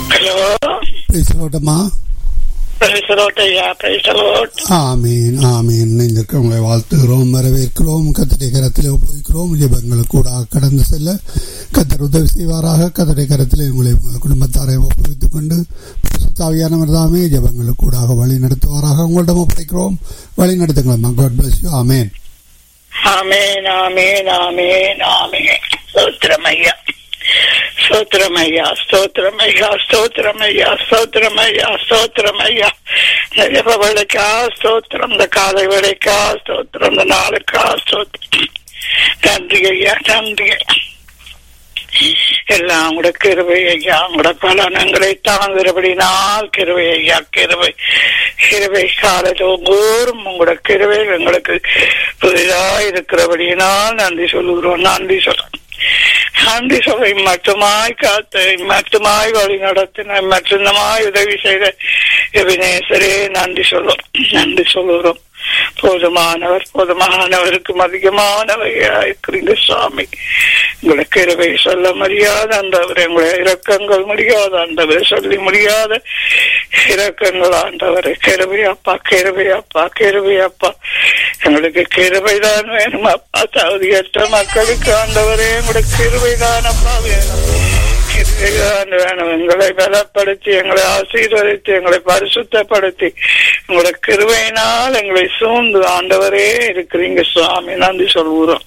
hello பேசுறோட்டம்மா பிரைசலோட் ஐயா பிரைசலோட் ஆமீன் ஆமீன் நெஞ்சிற்கு உங்களை வாழ்த்துகிறோம் வரவேற்கிறோம் கத்தரை கரத்தில் ஒப்புவிக்கிறோம் ஜெபங்களுக்கு கூட கடந்து செல்ல கத்தர் உதவி செய்வாராக கத்தரை கரத்தில் உங்களை உங்கள் குடும்பத்தாரை ஒப்புவித்துக் கொண்டு தாவியானவர் தாமே ஜெபங்களுக்கு கூடாக வழி நடத்துவாராக உங்களிடம் ஒப்படைக்கிறோம் வழி நடத்துங்களம்மா காட் பிளஸ் யூ ஆமேன் ஆமேன் ஆமேன் ஆமேன் ஆமேன் ஸ்தோத்திரம் ஐயா ஸ்தோத்திரம் ஐயா ஸ்தோத்திரம் ஐயா ஸ்தோத்திரம் ஐயா ஸ்தோத்திரம் ஐயா ஸ்தோத்திரம் ஐயா நிறைய வேலைக்கா ஸ்தோத்திரம் இந்த காலை வேலைக்கா ஸ்தோத்திரம் இந்த நாளுக்கா ஸ்தோத்திரம் நன்றி ஐயா நன்றி எல்லாம் கூட கிருவை ஐயா உங்களோட பலனங்களை தாங்குகிறபடினால் கிருவை ஐயா கிருவை கிருவை காலத்தோறும் உங்களோட கிருவை எங்களுக்கு புதிதா இருக்கிறபடியினால் நன்றி சொல்லுகிறோம் நன்றி சொல்றோம் நன்றி சொல்லை மட்டுமாய் காத்து மட்டுமாய் வழி நடத்தின மட்டுமாய் உதவி செய்த எபினேசரே நன்றி சொல்லும் நன்றி சொல்லுகிறோம் போதுமானவர் போதுமானவருக்கு அதிகமானவையாயிருக்கிறீங்க சுவாமி உங்களுக்கு இரவை சொல்ல முடியாத ஆண்டவர் எங்களை இரக்கங்கள் முடியாத ஆண்டவர் சொல்லி முடியாத இரக்கங்கள் ஆண்டவர் கிருபை அப்பா கிருபை அப்பா கிருபை அப்பா எங்களுக்கு கிருபை தான் வேணும் அப்பா தகுதியற்ற மக்களுக்கு ஆண்டவரே உங்களுக்கு கிருபை தான் அப்பா வேணும் கிருபைதான் வேணும் எங்களை பலப்படுத்தி எங்களை ஆசீர்வதித்து எங்களை பரிசுத்தப்படுத்தி உங்களோட கிருபையினால் எங்களை சூழ்ந்து ஆண்டவரே இருக்கிறீங்க சுவாமி நன்றி சொல்கிறோம்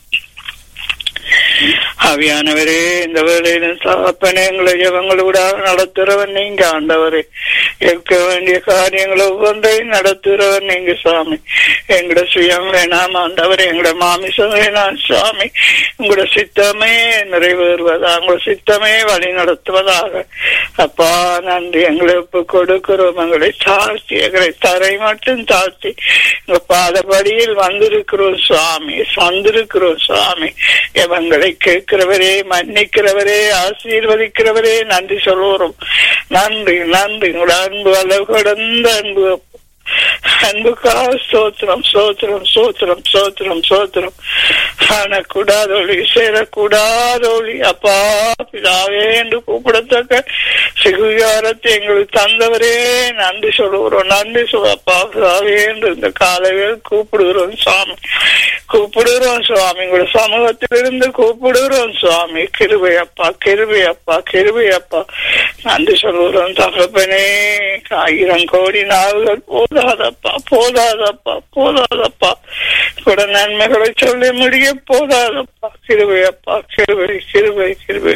ஆவியானவரே இந்த வேளையிலும் தகப்பனே எங்களை ஜபங்களோட நடத்துறவன் நீங்க ஆண்டவரே இருக்க வேண்டிய காரியங்கள் ஒவ்வொன்றையும் நடத்துறவன் நீங்க சுவாமி எங்கட சுயம் வேணாம் ஆண்டவர் எங்கட மாமிசம் வேணாம் சுவாமி உங்களோட சித்தமே நிறைவேறுவதா உங்களோட சித்தமே வழி நடத்துவதாக அப்பா நன்றி எங்களை ஒப்பு கொடுக்கிறோம் எங்களை தாழ்த்தி எங்களை தரை மட்டும் தாழ்த்தி உங்க பாதபடியில் வந்திருக்கிறோம் சுவாமி வந்திருக்கிறோம் சுவாமி எவங்களை கேட்கிறவரே மன்னிக்கிறவரே ஆசீர்வதிக்கிறவரே நன்றி சொல்லுவோம் நன்றி நன்றி உங்களோட அன்பு அளவு கடந்த அன்பு அன்புக்கா சோத்திரம் சோத்திரம் சோத்திரம் சோத்திரம் சோத்திரம் காணக்கூடாதொழி சேரக்கூடாதொழி அப்பா பிதாவே என்று கூப்பிடத்தக்க சிகுகாரத்தை எங்களுக்கு தந்தவரே நன்றி சொல்லுகிறோம் நன்றி சொல் அப்பா பிதாவே என்று இந்த காலையில் கூப்பிடுகிறோம் சுவாமி கூப்பிடுகிறோம் சுவாமி உங்களோட சமூகத்திலிருந்து கூப்பிடுகிறோம் சுவாமி கிருபை அப்பா கிருபை அப்பா கிருபை அப்பா நன்றி சொல்லுகிறோம் தகப்பனே ஆயிரம் கோடி நாவுகள் போதாதப்பா போதாதப்பா போதாதப்பா கூட நன்மைகளை சொல்ல முடிய போதாதப்பா கிருபை அப்பா கிருபை கிருபை கிருபை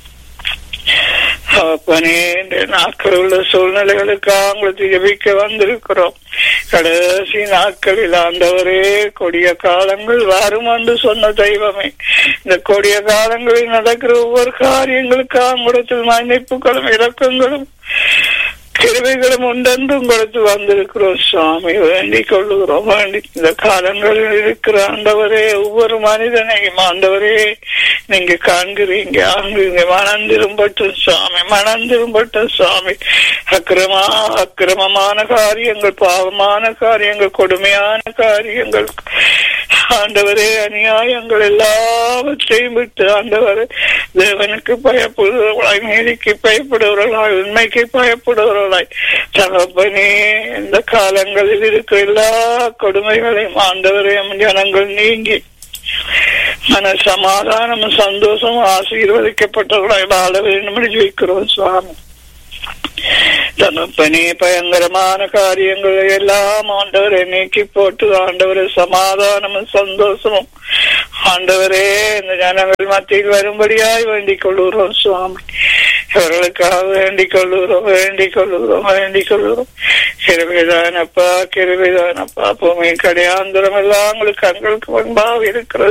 அப்பனே இந்த நாட்கள் உள்ள சூழ்நிலைகளுக்காக உங்களுக்கு ஜபிக்க வந்திருக்கிறோம் கடைசி நாட்களில் ஆண்டவரே கொடிய காலங்கள் வரும் என்று சொன்ன தெய்வமே இந்த கொடிய காலங்களில் நடக்கிற ஒவ்வொரு காரியங்களுக்காக உங்களிடத்தில் மன்னிப்புகளும் இறக்கங்களும் கிருவைகளும் உண்டென்று உங்களுக்கு வந்திருக்கிறோம் சுவாமி வேண்டிக் கொள்ளுகிறோம் வேண்டி இந்த காலங்களில் இருக்கிற ஆண்டவரே ஒவ்வொரு மனிதனையும் ஆண்டவரே நீங்க காண்கிறீங்க ஆங்குங்க மனந்திரும்பட்டும் சுவாமி மனந்திரும்பட்டும் சுவாமி அக்கிரமா அக்கிரமமான காரியங்கள் பாவமான காரியங்கள் கொடுமையான காரியங்கள் ஆண்டவரே அநியாயங்கள் எல்லாவற்றையும் விட்டு ஆண்டவரே தேவனுக்கு பயப்படுகிறவர்களாய் நீதிக்கு பயப்படுகிறவர்களாய் உண்மைக்கு பயப்படுகிறவர்களாய் தகப்பனே இந்த காலங்களில் இருக்கிற எல்லா கொடுமைகளையும் ஆண்டவரே ஜனங்கள் நீங்கி மன சமாதானமும் சந்தோஷமும் ஆசீர்வதிக்கப்பட்டவர்களாய் வாழ வேண்டும் என்று ஜெயிக்கிறோம் சுவாமி தகப்பனே பயங்கரமான காரியங்களை எல்லாம் ஆண்டவரை நீக்கி போட்டு ஆண்டவரை சமாதானமும் சந்தோஷமும் ஆண்டவரே இந்த ஜனங்கள் மத்தியில் வரும்படியாய் வேண்டிக் கொள்ளுகிறோம் சுவாமி இவர்களுக்காக வேண்டிக் கொள்ளுகிறோம் வேண்டிக் கொள்ளுகிறோம் வேண்டிக் கொள்ளுகிறோம் கிருவிதானப்பா கிருவிதானப்பா பூமி கடையாந்திரம் எல்லாம் உங்களுக்கு கண்களுக்கு முன்பாக இருக்கிறது